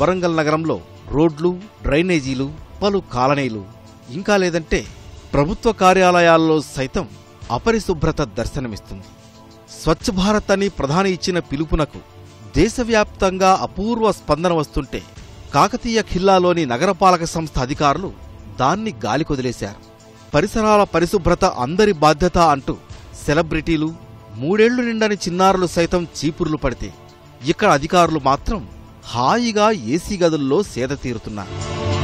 వరంగల్ నగరంలో రోడ్లు డ్రైనేజీలు పలు కాలనీలు ఇంకా లేదంటే ప్రభుత్వ కార్యాలయాల్లో సైతం అపరిశుభ్రత దర్శనమిస్తుంది స్వచ్ఛ భారత్ అని ప్రధాని ఇచ్చిన పిలుపునకు దేశవ్యాప్తంగా అపూర్వ స్పందన వస్తుంటే కాకతీయ ఖిల్లాలోని నగరపాలక సంస్థ అధికారులు దాన్ని గాలికొదిలేశారు పరిసరాల పరిశుభ్రత అందరి బాధ్యత అంటూ సెలబ్రిటీలు మూడేళ్లు నిండని చిన్నారులు సైతం చీపుర్లు పడితే ఇక్కడ అధికారులు మాత్రం హాయిగా ఏసీ గదుల్లో సేద తీరుతున్నారు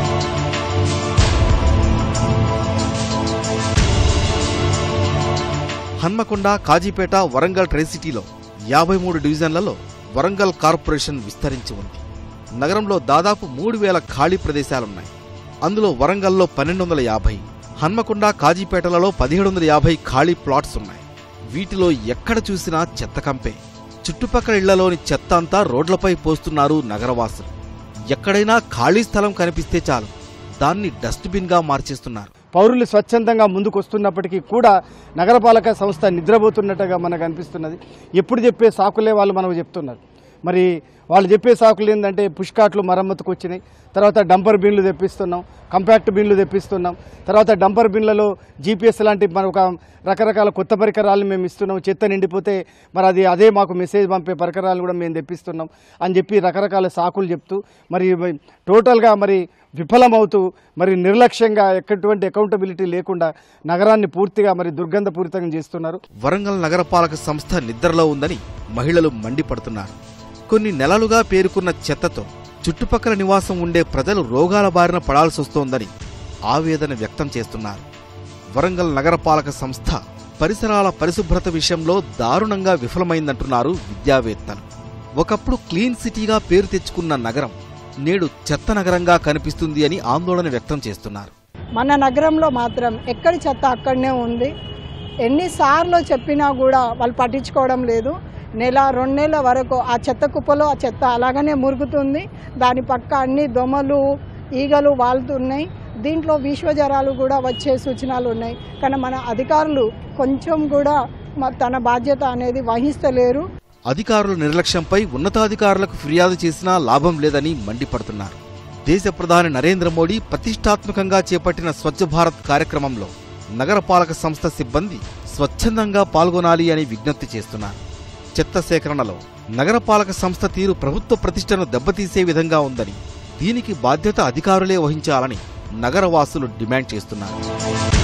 హన్మకొండ కాజీపేట వరంగల్ ట్రైసిటీలో యాభై మూడు డివిజన్లలో వరంగల్ కార్పొరేషన్ విస్తరించి ఉంది నగరంలో దాదాపు మూడు వేల ఖాళీ ప్రదేశాలున్నాయి అందులో వరంగల్లో పన్నెండు వందల యాభై హన్మకొండ కాజీపేటలలో పదిహేడు వందల యాభై ఖాళీ ప్లాట్స్ ఉన్నాయి వీటిలో ఎక్కడ చూసినా చెత్త కంపే చుట్టుపక్కల ఇళ్లలోని చెత్త అంతా రోడ్లపై పోస్తున్నారు నగరవాసులు ఎక్కడైనా ఖాళీ స్థలం కనిపిస్తే చాలు దాన్ని డస్ట్బిన్గా మార్చేస్తున్నారు పౌరులు స్వచ్ఛందంగా ముందుకు వస్తున్నప్పటికీ కూడా నగరపాలక సంస్థ నిద్రపోతున్నట్టుగా మనకు అనిపిస్తున్నది ఎప్పుడు చెప్పే సాకులే వాళ్ళు మనకు చెప్తున్నారు మరి వాళ్ళు చెప్పే సాకులు ఏంటంటే పుష్కాట్లు మరమ్మతుకు వచ్చినాయి తర్వాత డంపర్ బిన్లు తెప్పిస్తున్నాం కంపాక్ట్ బిన్లు తెప్పిస్తున్నాం తర్వాత డంపర్ బిన్లలో జీపీఎస్ లాంటి మన ఒక రకరకాల కొత్త పరికరాలు మేము ఇస్తున్నాం చెత్త నిండిపోతే మరి అది అదే మాకు మెసేజ్ పంపే పరికరాలు కూడా మేము తెప్పిస్తున్నాం అని చెప్పి రకరకాల సాకులు చెప్తూ మరి టోటల్గా మరి విఫలమవుతూ మరి నిర్లక్ష్యంగా ఎటువంటి అకౌంటబిలిటీ లేకుండా నగరాన్ని పూర్తిగా మరి దుర్గంధపూరితంగా చేస్తున్నారు వరంగల్ నగరపాలక సంస్థ నిద్రలో ఉందని మహిళలు మండిపడుతున్నారు కొన్ని నెలలుగా పేరుకున్న చెత్తతో చుట్టుపక్కల నివాసం ఉండే ప్రజలు రోగాల బారిన పడాల్సొస్తోందని ఆవేదన వ్యక్తం చేస్తున్నారు వరంగల్ నగరపాలక సంస్థ పరిసరాల పరిశుభ్రత విషయంలో దారుణంగా విఫలమైందంటున్నారు విద్యావేత్తలు ఒకప్పుడు క్లీన్ సిటీగా పేరు తెచ్చుకున్న నగరం నేడు చెత్త నగరంగా కనిపిస్తుంది అని ఆందోళన వ్యక్తం చేస్తున్నారు మన నగరంలో మాత్రం ఎక్కడి చెత్త అక్కడనే ఉంది ఎన్నిసార్లు చెప్పినా కూడా వాళ్ళు పట్టించుకోవడం లేదు నెల రెండు నెలల వరకు ఆ చెత్త కుప్పలో ఆ చెత్త అలాగనే మురుగుతుంది దాని పక్క అన్ని దోమలు ఈగలు వాళ్తున్నాయి దీంట్లో విశ్వజ్వరాలు కూడా వచ్చే సూచనలు ఉన్నాయి కానీ మన అధికారులు కొంచెం కూడా మ- తన బాధ్యత అనేది వహిస్తలేరు అధికారుల నిర్లక్ష్యంపై ఉన్నతాధికారులకు ఫిర్యాదు చేసినా లాభం లేదని మండిపడుతున్నారు దేశ ప్రధాని నరేంద్ర మోడీ ప్రతిష్టాత్మకంగా చేపట్టిన స్వచ్ఛ భారత్ కార్యక్రమంలో నగరపాలక సంస్థ సిబ్బంది స్వచ్ఛందంగా పాల్గొనాలి అని విజ్ఞప్తి చేస్తున్నారు చెత్త సేకరణలో నగరపాలక సంస్థ తీరు ప్రభుత్వ ప్రతిష్టను దెబ్బతీసే విధంగా ఉందని దీనికి బాధ్యత అధికారులే వహించాలని నగరవాసులు డిమాండ్ చేస్తున్నారు